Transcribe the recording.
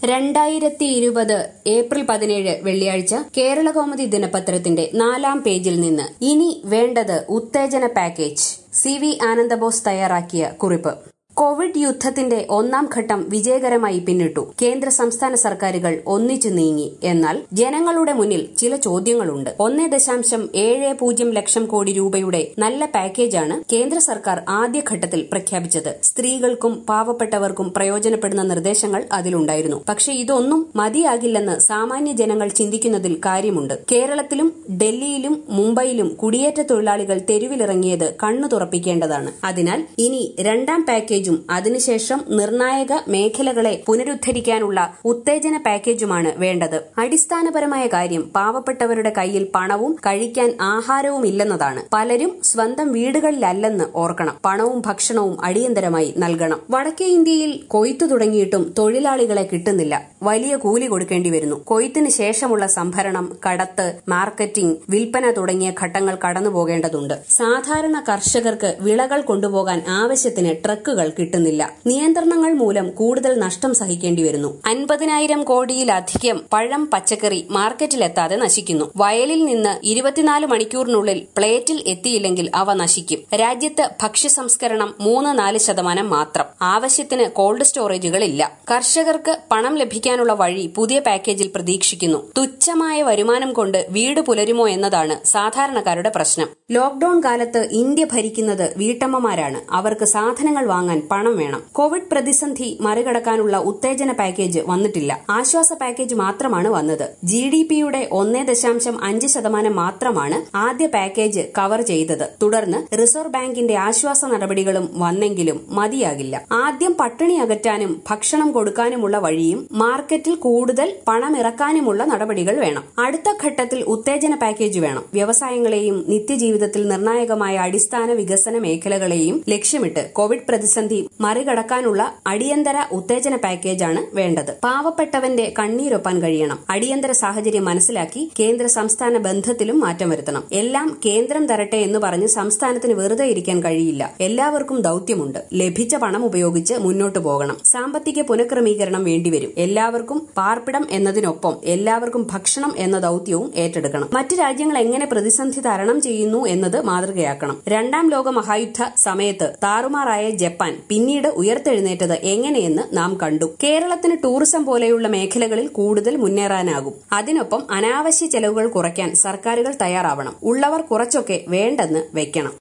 രണ്ടായിരത്തി ഇരുപത് ഏപ്രിൽ പതിനേഴ് വെള്ളിയാഴ്ച കേരളകൗമുദി ദിനപത്രത്തിന്റെ നാലാം പേജിൽ നിന്ന് ഇനി വേണ്ടത് ഉത്തേജന പാക്കേജ് സി വി ആനന്ദബോസ് തയ്യാറാക്കിയ കുറിപ്പ് കോവിഡ് യുദ്ധത്തിന്റെ ഒന്നാം ഘട്ടം വിജയകരമായി പിന്നിട്ടു കേന്ദ്ര സംസ്ഥാന സർക്കാരുകൾ ഒന്നിച്ചു നീങ്ങി എന്നാൽ ജനങ്ങളുടെ മുന്നിൽ ചില ചോദ്യങ്ങളുണ്ട് ഒന്നേ ദശാംശം ഏഴ് പൂജ്യം ലക്ഷം കോടി രൂപയുടെ നല്ല പാക്കേജാണ് കേന്ദ്ര സർക്കാർ ആദ്യഘട്ടത്തിൽ പ്രഖ്യാപിച്ചത് സ്ത്രീകൾക്കും പാവപ്പെട്ടവർക്കും പ്രയോജനപ്പെടുന്ന നിർദ്ദേശങ്ങൾ അതിലുണ്ടായിരുന്നു പക്ഷേ ഇതൊന്നും മതിയാകില്ലെന്ന് സാമാന്യ ജനങ്ങൾ ചിന്തിക്കുന്നതിൽ കാര്യമുണ്ട് കേരളത്തിലും ഡൽഹിയിലും മുംബൈയിലും കുടിയേറ്റ തൊഴിലാളികൾ തെരുവിലിറങ്ങിയത് കണ്ണു തുറപ്പിക്കേണ്ടതാണ് അതിനാൽ ഇനി രണ്ടാം പാക്കേജും അതിനുശേഷം നിർണായക മേഖലകളെ പുനരുദ്ധരിക്കാനുള്ള ഉത്തേജന പാക്കേജുമാണ് വേണ്ടത് അടിസ്ഥാനപരമായ കാര്യം പാവപ്പെട്ടവരുടെ കയ്യിൽ പണവും കഴിക്കാൻ ആഹാരവും ഇല്ലെന്നതാണ് പലരും സ്വന്തം വീടുകളിലല്ലെന്ന് ഓർക്കണം പണവും ഭക്ഷണവും അടിയന്തരമായി നൽകണം വടക്കേ ഇന്ത്യയിൽ കൊയ്ത്തു തുടങ്ങിയിട്ടും തൊഴിലാളികളെ കിട്ടുന്നില്ല വലിയ കൂലി കൊടുക്കേണ്ടി വരുന്നു കൊയ്ത്തിന് ശേഷമുള്ള സംഭരണം കടത്ത് മാർക്കറ്റിംഗ് വിൽപ്പന തുടങ്ങിയ ഘട്ടങ്ങൾ കടന്നുപോകേണ്ടതുണ്ട് സാധാരണ കർഷകർക്ക് വിളകൾ കൊണ്ടുപോകാൻ ആവശ്യത്തിന് ട്രക്കുകൾ കിട്ടുന്നില്ല നിയന്ത്രണങ്ങൾ മൂലം കൂടുതൽ നഷ്ടം സഹിക്കേണ്ടി വരുന്നു അൻപതിനായിരം കോടിയിലധികം പഴം പച്ചക്കറി മാർക്കറ്റിലെത്താതെ നശിക്കുന്നു വയലിൽ നിന്ന് ഇരുപത്തിനാല് മണിക്കൂറിനുള്ളിൽ പ്ലേറ്റിൽ എത്തിയില്ലെങ്കിൽ അവ നശിക്കും രാജ്യത്ത് ഭക്ഷ്യസംസ്കരണം മൂന്ന് നാല് ശതമാനം മാത്രം ആവശ്യത്തിന് കോൾഡ് സ്റ്റോറേജുകൾ ഇല്ല കർഷകർക്ക് പണം ലഭിക്കാനുള്ള വഴി പുതിയ പാക്കേജിൽ പ്രതീക്ഷിക്കുന്നു തുച്ഛമായ വരുമാനം കൊണ്ട് വീട് പുലരുമോ എന്നതാണ് സാധാരണക്കാരുടെ പ്രശ്നം ലോക്ഡൌൺ കാലത്ത് ഇന്ത്യ ഭരിക്കുന്നത് വീട്ടമ്മമാരാണ് അവർക്ക് സാധനങ്ങൾ വാങ്ങാൻ പണം വേണം കോവിഡ് പ്രതിസന്ധി മറികടക്കാനുള്ള ഉത്തേജന പാക്കേജ് വന്നിട്ടില്ല ആശ്വാസ പാക്കേജ് മാത്രമാണ് വന്നത് ജി ഡി പിയുടെ ഒന്നേ ദശാംശം അഞ്ച് ശതമാനം മാത്രമാണ് ആദ്യ പാക്കേജ് കവർ ചെയ്തത് തുടർന്ന് റിസർവ് ബാങ്കിന്റെ ആശ്വാസ നടപടികളും വന്നെങ്കിലും മതിയാകില്ല ആദ്യം പട്ടിണി അകറ്റാനും ഭക്ഷണം കൊടുക്കാനുമുള്ള വഴിയും മാർക്കറ്റിൽ കൂടുതൽ പണമിറക്കാനുമുള്ള നടപടികൾ വേണം അടുത്ത ഘട്ടത്തിൽ ഉത്തേജന പാക്കേജ് വേണം വ്യവസായങ്ങളെയും നിത്യജീവിതത്തിൽ നിർണായകമായ അടിസ്ഥാന വികസന മേഖലകളെയും ലക്ഷ്യമിട്ട് കോവിഡ് പ്രതിസന്ധി മറികടക്കാനുള്ള അടിയന്തര ഉത്തേജന പാക്കേജാണ് വേണ്ടത് പാവപ്പെട്ടവന്റെ കണ്ണീരൊപ്പാൻ കഴിയണം അടിയന്തര സാഹചര്യം മനസ്സിലാക്കി കേന്ദ്ര സംസ്ഥാന ബന്ധത്തിലും മാറ്റം വരുത്തണം എല്ലാം കേന്ദ്രം തരട്ടെ എന്ന് പറഞ്ഞ് സംസ്ഥാനത്തിന് വെറുതെ ഇരിക്കാൻ കഴിയില്ല എല്ലാവർക്കും ദൌത്യമുണ്ട് ലഭിച്ച പണം ഉപയോഗിച്ച് മുന്നോട്ടു പോകണം സാമ്പത്തിക പുനഃക്രമീകരണം വേണ്ടിവരും എല്ലാവർക്കും പാർപ്പിടം എന്നതിനൊപ്പം എല്ലാവർക്കും ഭക്ഷണം എന്ന ദൌത്യവും ഏറ്റെടുക്കണം മറ്റ് രാജ്യങ്ങൾ എങ്ങനെ പ്രതിസന്ധി തരണം ചെയ്യുന്നു എന്നത് മാതൃകയാക്കണം രണ്ടാം ലോക മഹായുദ്ധ സമയത്ത് താറുമാറായ ജപ്പാൻ പിന്നീട് ഉയർത്തെഴുന്നേറ്റത് എങ്ങനെയെന്ന് നാം കണ്ടു കേരളത്തിന് ടൂറിസം പോലെയുള്ള മേഖലകളിൽ കൂടുതൽ മുന്നേറാനാകും അതിനൊപ്പം അനാവശ്യ ചെലവുകൾ കുറയ്ക്കാൻ സർക്കാരുകൾ തയ്യാറാവണം ഉള്ളവർ കുറച്ചൊക്കെ വേണ്ടെന്ന് വെക്കണം